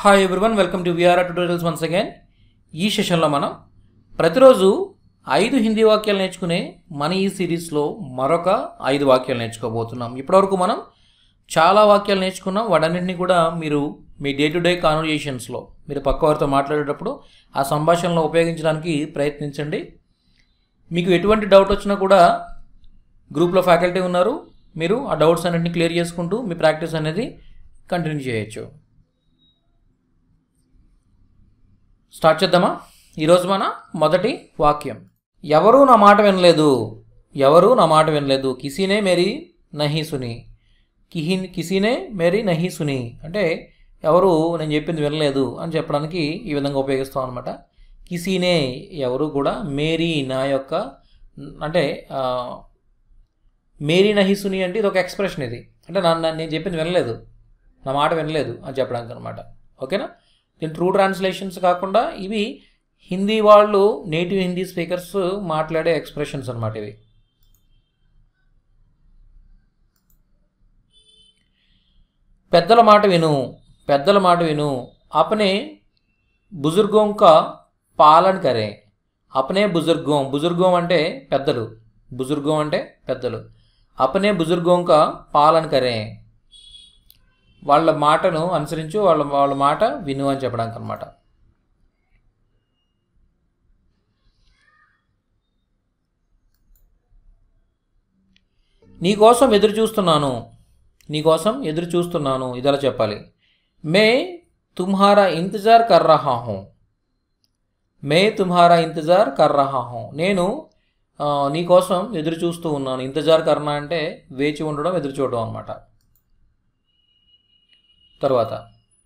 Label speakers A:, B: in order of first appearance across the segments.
A: hi everyone welcome to VRR tutorials once again ఈ సెషన్లో మనం ప్రతిరోజు ఐదు హిందీ వాక్యాలు నేర్చుకునే మన ఈ సిరీస్లో మరొక ఐదు వాక్యాలు నేర్చుకోబోతున్నాం ఇప్పటివరకు మనం చాలా వాక్యాలు నేర్చుకున్నాం వాటన్నింటినీ కూడా మీరు మీ డే టు డే కాన్వర్జేషన్స్లో మీరు పక్క వారితో మాట్లాడేటప్పుడు ఆ సంభాషణలో ఉపయోగించడానికి ప్రయత్నించండి మీకు ఎటువంటి డౌట్ వచ్చినా కూడా గ్రూప్లో ఫ్యాకల్టీ ఉన్నారు మీరు ఆ డౌట్స్ అన్నింటినీ క్లియర్ చేసుకుంటూ మీ ప్రాక్టీస్ అనేది కంటిన్యూ చేయొచ్చు స్టార్ట్ చేద్దామా ఈరోజు మన మొదటి వాక్యం ఎవరు నా మాట వినలేదు ఎవరు నా మాట వినలేదు కిసీనే మేరీ నహి సుని కిహి కిసీనే మేరీ నహి సుని అంటే ఎవరు నేను చెప్పింది వినలేదు అని చెప్పడానికి ఈ విధంగా ఉపయోగిస్తాం అనమాట కిసీనే ఎవరు కూడా మేరీ నా యొక్క అంటే ఆ, మేరీ నహి సుని అంటే ఇది ఒక ఎక్స్ప్రెషన్ ఇది అంటే నా నా- నేను చెప్పింది వినలేదు నా మాట వినలేదు అని చెప్పడానికి అనమాట ఓకేనా దీని ట్రూ ట్రాన్స్లేషన్స్ కాకుండా ఇవి హిందీ వాళ్ళు నేటివ్ హిందీ స్పీకర్స్ మాట్లాడే ఎక్స్ప్రెషన్స్ అనమాట ఇవి పెద్దల మాట విను పెద్దల మాట విను అపనే బుజుర్గోం కా పాలన కరే అపనే బుజుర్గోం బుజుర్గోం అంటే పెద్దలు బుజుర్గోం అంటే పెద్దలు అపనే బుజుర్గోం కా పాలన కరే వాళ్ళ మాటను అనుసరించు వాళ్ళ వాళ్ళ మాట విను అని చెప్పడానికి అనమాట నీకోసం ఎదురు చూస్తున్నాను నీకోసం ఎదురు చూస్తున్నాను ఇదలా చెప్పాలి మే తుమ్హారా ఇంతజార్ కర్ రహా హూ మే తుమ్హారా ఇంతజార్ కర్ రహా హూ నేను ఆ, నీకోసం ఎదురు చూస్తూ ఉన్నాను ఇంతజార్ కర్నా అంటే వేచి ఉండడం ఎదురు చూడడం అనమాట తర్వాత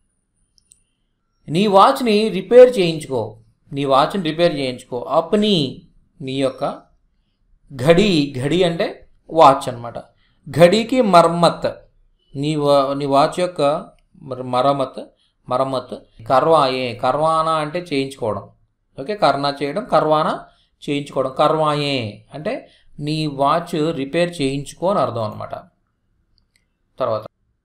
A: నీ వాచ్ని రిపేర్ చేయించుకో నీ వాచ్ని రిపేర్ చేయించుకో అప్ని నీ యొక్క ఘడి ఘడి అంటే వాచ్ అనమాట ఘడికి మరమ్మత్ నీ వా నీ వాచ్ యొక్క మర- మరమ్మత్ మరమ్మత్ కర్వాయే కర్వానా అంటే చేయించుకోవడం ఓకే కర్నా చేయడం కర్వానా చేయించుకోవడం కర్వాయే అంటే నీ వాచ్ రిపేర్ చేయించుకో అని అర్థం అనమాట తర్వాత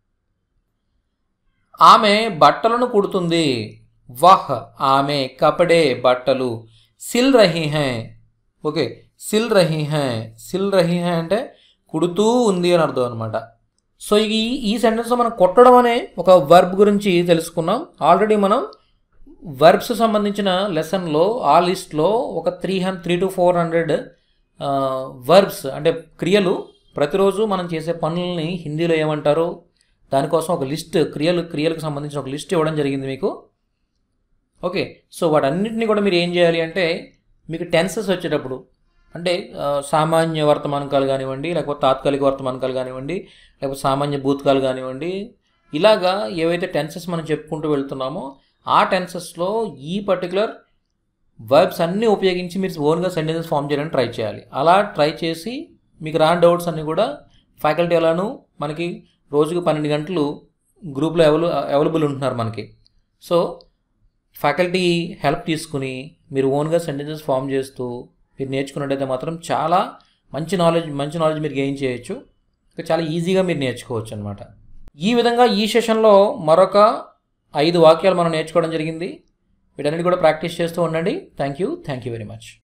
A: ఆమె బట్టలను కుడుతుంది వహ్ ఆమె కపడే బట్టలు సిల్ రహీ హై ఓకే సిల్ రహీ హై సిల్ రహీ హై అంటే కుడుతూ ఉంది అని అర్థం అనమాట సో ఈ ఈ సెంటెన్స్లో మనం కొట్టడం అనే ఒక వర్బ్ గురించి తెలుసుకున్నాం ఆల్రెడీ మనం వర్బ్స్ సంబంధించిన లెసన్లో ఆ లిస్ట్లో ఒక three hundred three to four hundred verbs అంటే క్రియలు ప్రతిరోజు మనం చేసే పనులని హిందీలో ఏమంటారు దానికోసం ఒక లిస్ట్ క్రియలు క్రియలకు సంబంధించిన ఒక లిస్ట్ ఇవ్వడం జరిగింది మీకు ఓకే సో వాటన్నిటిని కూడా మీరు ఏం చేయాలి అంటే మీకు టెన్సెస్ వచ్చేటప్పుడు అంటే ఆ, సామాన్య వర్తమానకాలు కానివ్వండి లేకపోతే తాత్కాలిక వర్తమానకాలు కానివ్వండి లేకపోతే సామాన్య భూతకాలు కానివ్వండి ఇలాగా ఏవైతే టెన్సెస్ మనం చెప్పుకుంటూ వెళ్తున్నామో ఆ టెన్సెస్లో ఈ పర్టికులర్ వర్బ్స్ అన్నీ ఉపయోగించి మీరు ఓన్గా సెంటెన్సెస్ ఫామ్ చేయడానికి ట్రై చేయాలి అలా ట్రై చేసి మీకు రాని డౌట్స్ అన్నీ కూడా ఫ్యాకల్టీ ఎలాను మనకి రోజుకు పన్నెండు గంటలు గ్రూప్లో అవైల అవైలబుల్ ఉంటున్నారు మనకి సో ఫ్యాకల్టీ హెల్ప్ తీసుకుని మీరు ఓన్గా సెంటెన్సెస్ ఫామ్ చేస్తూ మీరు నేర్చుకున్నట్టయితే మాత్రం చాలా మంచి నాలెడ్జ్ మంచి నాలెడ్జ్ మీరు గెయిన్ చేయొచ్చు ఇంకా చాలా ఈజీగా మీరు నేర్చుకోవచ్చు అనమాట ఈ విధంగా ఈ సెషన్లో మరొక ఐదు వాక్యాలు మనం నేర్చుకోవడం జరిగింది వీటన్నిటి కూడా ప్రాక్టీస్ చేస్తూ ఉండండి thank you thank you very much